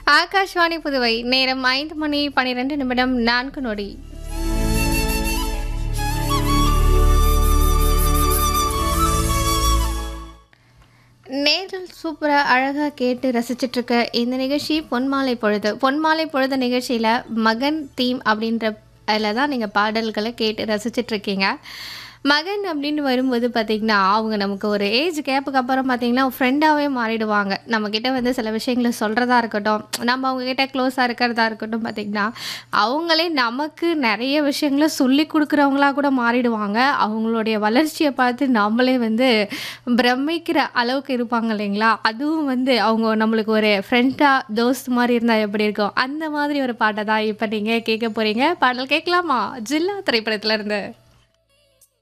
ஆகாஷ்வாணி புதுவை நேரம் ஐந்து மணி பனிரெண்டு நிமிடம் நான்கு நொடி நேரில் சூப்பராக அழகாக கேட்டு ரசிச்சிட்டு இருக்க இந்த நிகழ்ச்சி பொன்மாலை பொழுது பொன்மாலை பொழுது நிகழ்ச்சியில் மகன் தீம் அப்படின்ற அதில் தான் நீங்கள் பாடல்களை கேட்டு ரசிச்சிட்டு இருக்கீங்க மகன் அப்படின்னு வரும்போது பார்த்திங்கன்னா அவங்க நமக்கு ஒரு ஏஜ் கேப்புக்கு அப்புறம் பார்த்திங்கன்னா ஃப்ரெண்டாகவே மாறிடுவாங்க நம்மக்கிட்ட வந்து சில விஷயங்களை சொல்கிறதா இருக்கட்டும் நம்ம அவங்கக்கிட்ட க்ளோஸாக இருக்கிறதா இருக்கட்டும் பார்த்திங்கன்னா அவங்களே நமக்கு நிறைய விஷயங்களை சொல்லி கொடுக்குறவங்களா கூட மாறிடுவாங்க அவங்களுடைய வளர்ச்சியை பார்த்து நம்மளே வந்து பிரமிக்கிற அளவுக்கு இருப்பாங்க இல்லைங்களா அதுவும் வந்து அவங்க நம்மளுக்கு ஒரு ஃப்ரெண்டாக தோஸ்த் மாதிரி இருந்தால் எப்படி இருக்கும் அந்த மாதிரி ஒரு பாட்டை தான் இப்போ நீங்கள் கேட்க போகிறீங்க பாடல் கேட்கலாமா ஜில்லா திரைப்படத்துல இருந்து